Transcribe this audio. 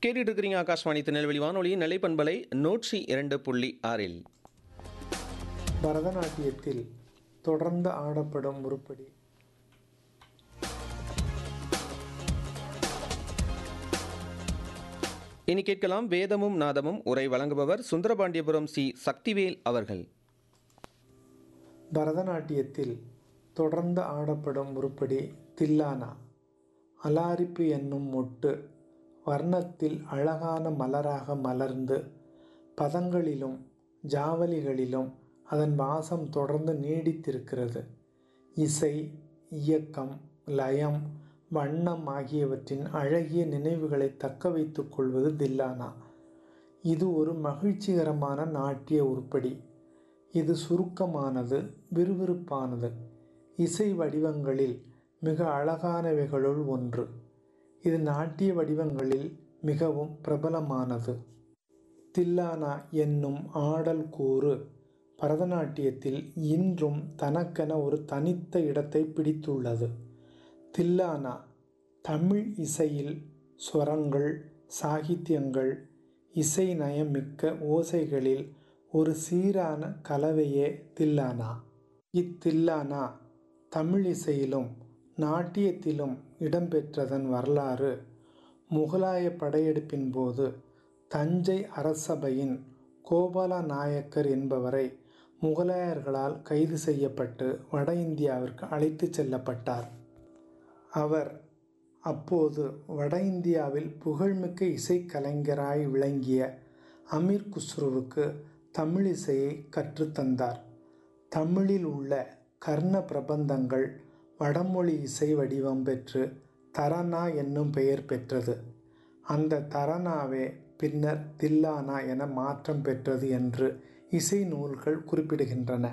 கேட்டுட்டு இருக்கிறீங்க ஆகாஷ்வாணி திருநெல்வேலி வானொலி நிலைப்பண்பலை நூற்றி இரண்டு புள்ளி ஆறில் பரதநாட்டியத்தில் தொடர்ந்து ஆடப்படும் உருப்படி இனி கேட்கலாம் வேதமும் நாதமும் உரை வழங்குபவர் சுந்தரபாண்டியபுரம் சி சக்திவேல் அவர்கள் பரதநாட்டியத்தில் தொடர்ந்து ஆடப்படும் உருப்படி தில்லானா அலாரிப்பு என்னும் மொட்டு வர்ணத்தில் அழகான மலராக மலர்ந்து பதங்களிலும் ஜாவலிகளிலும் அதன் வாசம் தொடர்ந்து நீடித்திருக்கிறது இசை இயக்கம் லயம் வண்ணம் ஆகியவற்றின் அழகிய நினைவுகளை தக்க வைத்துக் கொள்வது தில்லானா இது ஒரு மகிழ்ச்சிகரமான நாட்டிய உருப்படி இது சுருக்கமானது விறுவிறுப்பானது இசை வடிவங்களில் மிக அழகானவைகளுள் ஒன்று இது நாட்டிய வடிவங்களில் மிகவும் பிரபலமானது தில்லானா என்னும் ஆடல் கூறு பரதநாட்டியத்தில் இன்றும் தனக்கென ஒரு தனித்த இடத்தை பிடித்துள்ளது தில்லானா தமிழ் இசையில் ஸ்வரங்கள் சாகித்யங்கள் இசை நயமிக்க ஓசைகளில் ஒரு சீரான கலவையே தில்லானா இத்தில்லானா தமிழ் இசையிலும் நாட்டியத்திலும் இடம்பெற்றதன் வரலாறு முகலாய படையெடுப்பின் போது தஞ்சை அரசபையின் கோபால நாயக்கர் என்பவரை முகலாயர்களால் கைது செய்யப்பட்டு வட இந்தியாவிற்கு அழைத்து செல்லப்பட்டார் அவர் அப்போது வட இந்தியாவில் புகழ்மிக்க இசைக்கலைஞராய் விளங்கிய அமீர் குஸ்ருவுக்கு தமிழ் இசையை கற்றுத்தந்தார் தமிழில் உள்ள கர்ண பிரபந்தங்கள் வடமொழி இசை வடிவம் பெற்று தரனா என்னும் பெயர் பெற்றது அந்த தரனாவே பின்னர் தில்லானா என மாற்றம் பெற்றது என்று இசை நூல்கள் குறிப்பிடுகின்றன